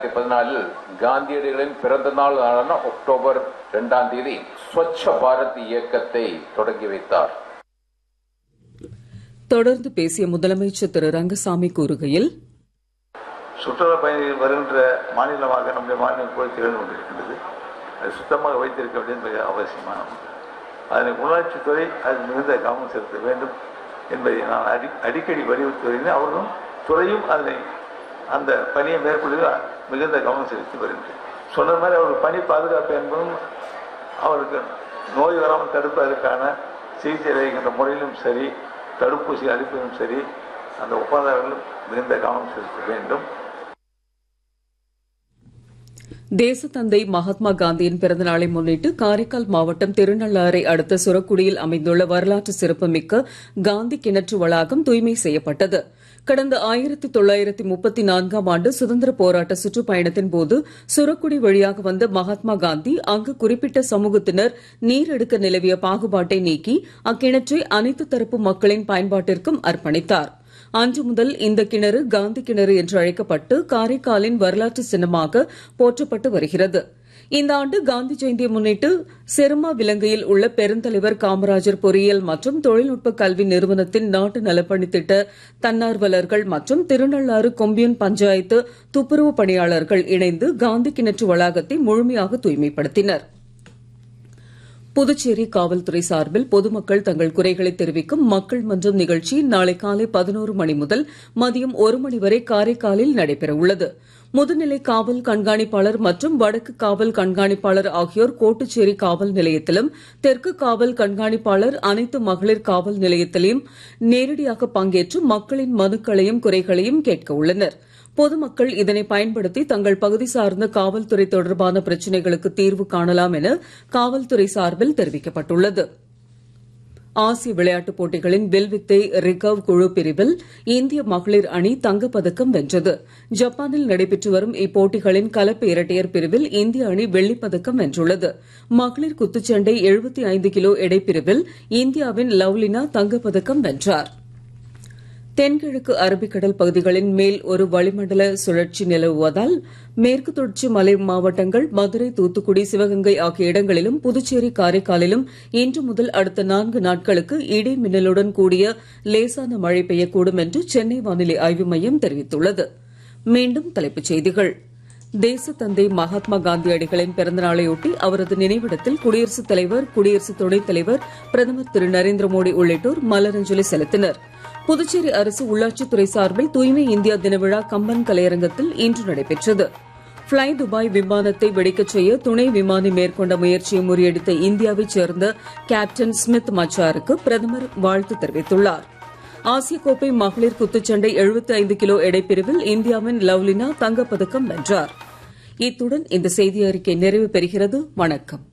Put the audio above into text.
பதினாலில் காந்தியடிகளின் பிறந்த நாளான அக்டோபர் இரண்டாம் தேதி ஸ்வச்ச பாரத் இயக்கத்தை தொடங்கி வைத்தார் தொடர்ந்து பேசிய முதலமைச்சர் திரு ரங்கசாமி கூறுகையில் சுற்றுலா பயணிகள் வருகின்ற மாநிலமாக நம்முடைய மாநிலம் போய் திகழ்ந்து கொண்டிருக்கின்றது அது சுத்தமாக வைத்திருக்க வேண்டியது மிக அவசியமான ஒன்று அதனை உள்ளாட்சித்துறை அது மிகுந்த கவனம் செலுத்த வேண்டும் என்பதை நான் அடி அடிக்கடி வலியுறுத்தி வருகிறேன் அவர்களும் துறையும் அதனை அந்த பணியை மேற்கொள்வதில் மிகுந்த கவனம் செலுத்தி வருகின்றேன் சொன்ன மாதிரி அவர்கள் பணி பாதுகாப்பு என்பதும் அவருக்கு நோய் வராமல் தடுப்பதற்கான சிகிச்சை அளிக்கின்ற முறையிலும் சரி தடுப்பூசி அளிப்பதும் சரி அந்த ஒப்பந்தங்களும் மிகுந்த கவனம் செலுத்த வேண்டும் தேசத்தந்தை மகாத்மா காந்தியின் பிறந்த நாளை முன்னிட்டு காரைக்கால் மாவட்டம் திருநள்ளாறை அடுத்த சுரக்குடியில் அமைந்துள்ள வரலாற்று சிறப்புமிக்க காந்தி கிணற்று வளாகம் தூய்மை செய்யப்பட்டது கடந்த ஆயிரத்தி தொள்ளாயிரத்தி முப்பத்தி நான்காம் ஆண்டு சுதந்திர போராட்ட சுற்றுப்பயணத்தின் போது சுரக்குடி வழியாக வந்த மகாத்மா காந்தி அங்கு குறிப்பிட்ட சமூகத்தினர் நீர் எடுக்க நிலவிய பாகுபாட்டை நீக்கி அக்கிணற்றை அனைத்து தரப்பு மக்களின் பயன்பாட்டிற்கும் அர்ப்பணித்தார் அன்று முதல் இந்த கிணறு காந்தி கிணறு என்று அழைக்கப்பட்டு காரைக்காலின் வரலாற்று சின்னமாக போற்றப்பட்டு வருகிறது இந்த ஆண்டு காந்தி ஜெயந்தியை முன்னிட்டு செருமா விலங்கையில் உள்ள பெருந்தலைவர் காமராஜர் பொறியியல் மற்றும் தொழில்நுட்ப கல்வி நிறுவனத்தின் நாட்டு நலப்பணி திட்ட தன்னார்வலர்கள் மற்றும் திருநள்ளாறு கொம்பியன் பஞ்சாயத்து துப்புரவு பணியாளர்கள் இணைந்து காந்தி கிணற்று வளாகத்தை முழுமையாக தூய்மைப்படுத்தினர் புதுச்சேரி காவல்துறை சார்பில் பொதுமக்கள் தங்கள் குறைகளை தெரிவிக்கும் மக்கள் மன்றம் நிகழ்ச்சி நாளை காலை பதினோரு மணி முதல் மதியம் ஒரு மணி வரை காரைக்காலில் நடைபெற உள்ளது முதுநிலை காவல் கண்காணிப்பாளர் மற்றும் வடக்கு காவல் கண்காணிப்பாளர் ஆகியோர் கோட்டுச்சேரி காவல் நிலையத்திலும் தெற்கு காவல் கண்காணிப்பாளர் அனைத்து மகளிர் காவல் நிலையத்திலும் நேரடியாக பங்கேற்று மக்களின் மனுக்களையும் குறைகளையும் கேட்க உள்ளனர் பொதுமக்கள் இதனை பயன்படுத்தி தங்கள் பகுதி சார்ந்த காவல்துறை தொடர்பான பிரச்சனைகளுக்கு தீர்வு காணலாம் என காவல்துறை சார்பில் தெரிவிக்கப்பட்டுள்ளது ஆசிய விளையாட்டுப் போட்டிகளின் வில்வித்தை ரிகர்வ் குழு பிரிவில் இந்திய மகளிர் அணி தங்கப்பதக்கம் வென்றது ஜப்பானில் நடைபெற்று வரும் இப்போட்டிகளின் கலப்பு இரட்டையர் பிரிவில் இந்திய அணி வெள்ளிப்பதக்கம் வென்றுள்ளது மகளிர் குத்துச்சண்டை 75 கிலோ எடைப்பிரிவில் இந்தியாவின் லவ்லினா தங்கப்பதக்கம் வென்றார் தென்கிழக்கு அரபிக்கடல் பகுதிகளின் மேல் ஒரு வளிமண்டல சுழற்சி நிலவுவதால் மேற்கு தொடர்ச்சி மலை மாவட்டங்கள் மதுரை தூத்துக்குடி சிவகங்கை ஆகிய இடங்களிலும் புதுச்சேரி காரைக்காலிலும் இன்று முதல் அடுத்த நான்கு நாட்களுக்கு இடி மின்னலுடன் கூடிய லேசான மழை பெய்யக்கூடும் என்று சென்னை வானிலை ஆய்வு மையம் தெரிவித்துள்ளது மீண்டும் தலைப்புச் செய்திகள் தேசத்தந்தை மகாத்மா காந்தியடிகளின் பிறந்தநாளையொட்டி அவரது நினைவிடத்தில் குடியரசுத் தலைவர் குடியரசு துணைத் தலைவர் பிரதமர் திரு நரேந்திர மோடி உள்ளிட்டோர் மலரஞ்சலி செலுத்தினர் புதுச்சேரி அரசு உள்ளாட்சித்துறை சார்பில் தூய்மை இந்தியா தின விழா கம்பன் கலையரங்கத்தில் இன்று நடைபெற்றது பிளை துபாய் விமானத்தை வெடிக்கச் செய்ய துணை விமானி மேற்கொண்ட முயற்சியை முறியடித்த இந்தியாவைச் சேர்ந்த கேப்டன் ஸ்மித் மச்சாருக்கு பிரதமர் வாழ்த்து தெரிவித்துள்ளார் ஆசிய கோப்பை மகளிர் குத்துச்சண்டை 75 கிலோ எடைப்பிரிவில் இந்தியாவின் லவ்லினா தங்கப்பதக்கம் வென்றார் இத்துடன் இந்த செய்தி அறிக்கை நிறைவு பெறுகிறது வணக்கம்